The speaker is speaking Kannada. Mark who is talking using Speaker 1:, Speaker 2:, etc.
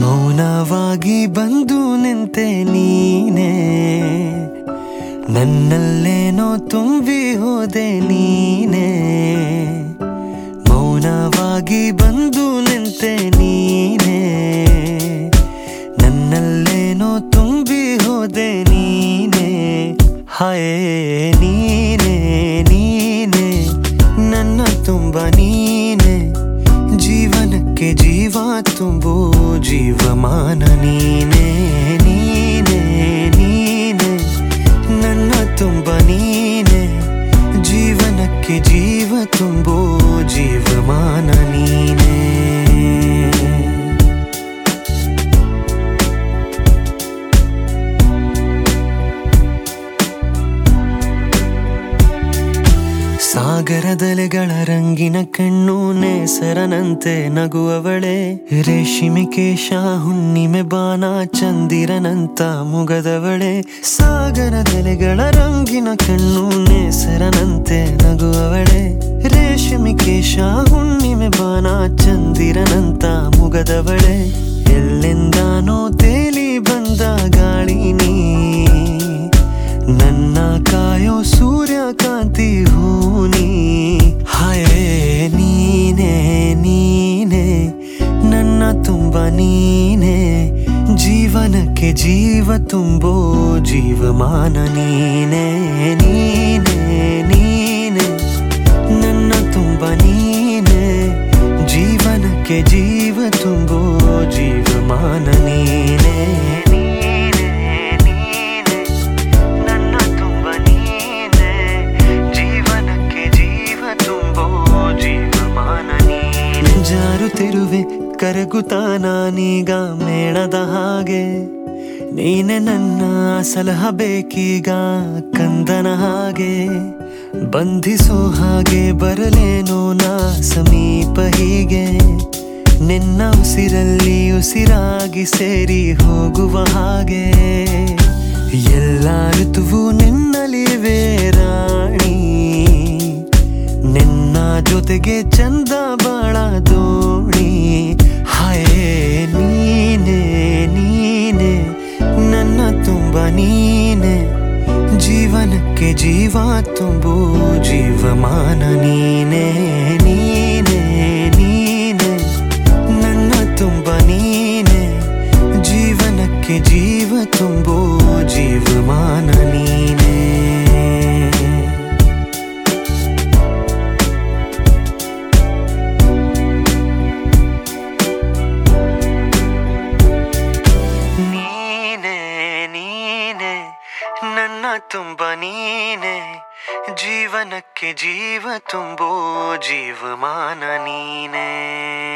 Speaker 1: ಮೌನವಾಗಿ ಬಂದು ನಿಂತೆ ನೀನೇ ನನ್ನಲ್ಲೇನೋ ತುಂಬಿ ಹೋದೆ ನೀನೇ ಮೌನವಾಗಿ ಬಂದು ನಿಂತೆ ನೀನೇ ನನ್ನಲ್ಲೇನೋ ತುಂಬಿ ಹೋದೆ ನೀನೇ ಹಾಯೇ ನೀನೇ ನೀನೇ ನನ್ನ ತುಂಬ ನೀನೇ ಜೀವನಕ್ಕೆ ಜೀವ ತುಂಬು ಜೀವಮಾನ ನೀನೇ ನೀನೇ ನೀನೇ ನನ್ನ ತುಂಬ ನೀನೇ ಜೀವನಕ್ಕೆ ಜೀವ ತುಂಬು ಜೀವಮಾನ ನೀನೇ ಸಾಗರದಲೆಗಳ ರಂಗಿನ ಕಣ್ಣು ನೇಸರನಂತೆ ನಗುವವಳೆ ರೇಷ್ಮೆ ಕೇಶ ಹುಣ್ಣಿಮೆ ಬಾನ ಚಂದಿರನಂತ ಮುಗದವಳೆ ಸಾಗರದಲೆಗಳ ರಂಗಿನ ಕಣ್ಣು ನೇಸರನಂತೆ ನಗುವವಳೆ ರೇಷ್ಮೆ ಕೇಶ ಹುಣ್ಣಿಮೆ ಬಾನ ಚಂದಿರನಂತ ಮುಗದವಳೆ ಎಲ್ಲೆಂದಾನೋ ತೇಲಿ ಬಂದ ಗಾಳಿ ನೀ ನನ್ನ ಕಾಯೋ ಸೂರ್ಯಕಾಂತಿ ಹೂನಿ ಹಾಯೇ ನೀನೇ ನೀನೇ ನನ್ನ ತುಂಬ ನೀನೇ ಜೀವನಕ್ಕೆ ಜೀವ ತುಂಬೋ ಜೀವಮಾನ ನೀನೇ ನೀನೇ ನೀನೇ ನನ್ನ ತುಂಬ ನೀನೇ ಜೀವನಕ್ಕೆ ಜೀವ ತುಂಬೋ ಜೀವಮಾನ ನೀನೇ ನೀನೇ ನೀನೇ ನನ್ನ ತುಂಬ ನೀನೆ ಜೀವನಕ್ಕೆ ಜೀವ ತುಂಬೋ ಜೀವಮಾನ ನೀನೆ ಜಾರುತ್ತಿರುವೆ ಕರಗುತ್ತಾ ನಾನೀಗ ಮೇಣದ ಹಾಗೆ ನೀನೆ ನನ್ನ ಸಲಹ ಬೇಕೀಗ ಕಂದನ ಹಾಗೆ ಬಂಧಿಸೋ ಹಾಗೆ ಬರಲೇನೋ ನಾ ಸಮೀಪ ಹೀಗೆ ನಿನ್ನ ಉಸಿರಲ್ಲಿ ಉಸಿರಾಗಿ ಸೇರಿ ಹೋಗುವ ಹಾಗೆ ಎಲ್ಲ ಋತುವು ನಿನ್ನಲಿವೆ ರಾಣಿ ನಿನ್ನ ಜೊತೆಗೆ ಚಂದ ಬಾಳ ದೋಣಿ ಹಾಯೇ ನೀನೇ ನೀನೇ ನನ್ನ ತುಂಬ ನೀನೆ ಜೀವನಕ್ಕೆ ಜೀವ ತುಂಬು ಜೀವಮಾನ ನೀನೇ ನೀನೇ ನೀನೇ ನನ್ನ ತುಂಬ ನೀನೆ ಜೀವನಕ್ಕೆ ಜೀವ ತುಂಬೋ ಜೀವಮಾನ ನೀನೇ ನೀನೇ ನೀನೇ ನನ್ನ ತುಂಬ ನೀನೆ ಜೀವನಕ್ಕೆ ಜೀವ ತುಂಬೋ ಜೀವಮಾನ ನೀನೇ